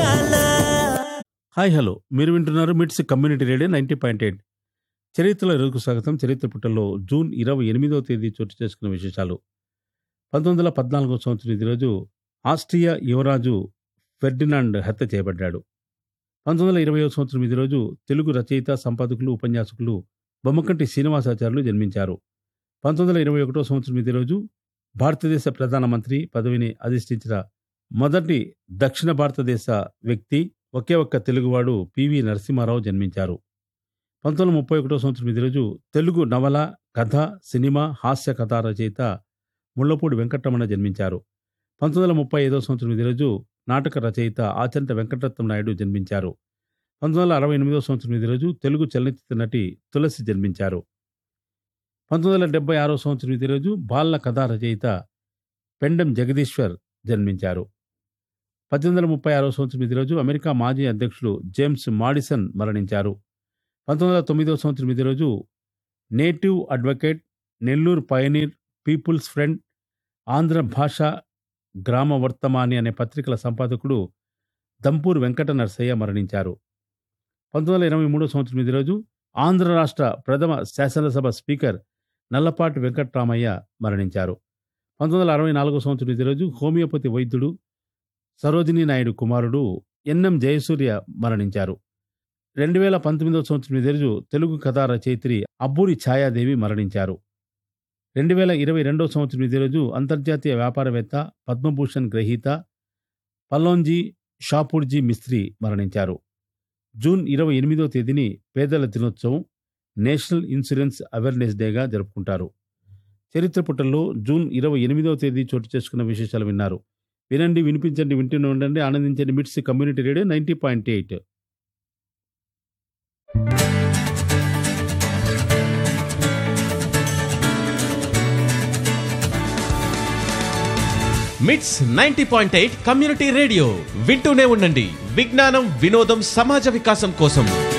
అందాల hi hello మీరు వింటున్నారు MITS community radio ninety point eight చరిత్రలో రోజుకు స్వాగతం చరిత్ర పుట్టల్లో జూన్ ఇరవై ఎనిమిదవ తేదీ చోటు చేసుకున్న విశేషాలు పంతొమ్మిది వందల పద్నాలుగో సంవత్సరం ఇది రోజు ఆస్ట్రియా యువరాజు ఫెర్డినాండ్ హత్య చేయబడ్డాడు పంతొమ్మిది వందల ఇరవై సంవత్సరం ఇది రోజు తెలుగు రచయిత సంపాదకులు ఉపన్యాసకులు బొమ్మకంటి శ్రీనివాసాచార్యులు జన్మించారు పంతొమ్మిది వందల ఇరవై ఒకటో సంవత్సరం ఇది రోజు భారతదేశ ప్రధానమంత్రి పదవిని అధిష్ఠించిన మొదటి దక్షిణ భారతదేశ వ్యక్తి ఒకే ఒక్క తెలుగువాడు పివి నరసింహారావు జన్మించారు పంతొమ్మిది వందల ముప్పై ఒకటో సంవత్సరం ఇది రోజు తెలుగు నవల కథ సినిమా హాస్య కథా రచయిత ముళ్లపూడి వెంకటరమణ జన్మించారు పంతొమ్మిది వందల ముప్పై ఐదో సంవత్సరం ఇది రోజు నాటక రచయిత ఆచంట వెంకటరత్నం నాయుడు జన్మించారు పంతొమ్మిది వందల అరవై ఎనిమిదో సంవత్సరం ఇది రోజు తెలుగు చలనచిత్ర నటి తులసి జన్మించారు పంతొమ్మిది వందల డెబ్బై ఆరో సంవత్సరం ఇది రోజు బాల కథా రచయిత పెండెం జగదీశ్వర్ జన్మించారు పద్దెనిమిది వందల ముప్పై ఆరో సంవత్సరం ఇది రోజు అమెరికా మాజీ అధ్యక్షులు జేమ్స్ మాడిసన్ మరణించారు పంతొమ్మిది వందల తొమ్మిదో సంవత్సరం ఇది రోజు native advocate Nellore pioneer people's friend Andhra Bhasha Grama వర్తమాని అనే పత్రికల సంపాదకుడు దంపూర్ వెంకట నరసయ్య మరణించారు పంతొమ్మిది వందల ఇరవై మూడో సంవత్సరం ఇది రోజు ఆంధ్ర రాష్ట్ర ప్రథమ శాసనసభ స్పీకర్ నల్లపాటి వెంకట్రామయ్య మరణించారు పంతొమ్మిది వందల అరవై నాలుగో సంవత్సరం ఇది రోజు హోమియోపతి వైద్యుడు సరోజినీ నాయుడు కుమారుడు ఎన్ఎం జయసూర్య మరణించారు రెండు వేల పంతొమ్మిదవ సంవత్సరం ఇదే రోజు తెలుగు కథా రచయిత్రి అబ్బూరి ఛాయాదేవి మరణించారు రెండు వేల ఇరవై రెండవ సంవత్సరం ఇదే రోజు అంతర్జాతీయ వ్యాపారవేత్త పద్మభూషణ్ గ్రహీత పల్లోంజీ షాపూర్జీ మిస్త్రీ మరణించారు జూన్ ఇరవై ఎనిమిదో తేదీని పేదల దినోత్సవం నేషనల్ ఇన్సూరెన్స్ అవేర్నెస్ డేగా జరుపుకుంటారు చరిత్ర పుటల్లో జూన్ ఇరవై ఎనిమిదవ తేదీ చోటు చేసుకున్న విశేషాలు విన్నారు వినండి వినిపించండి వింటూనే ఉండండి ఆనందించండి MITS community radio ninety point eight MITS ninety point eight community radio వింటూనే ఉండండి విజ్ఞానం వినోదం సమాజ వికాసం కోసం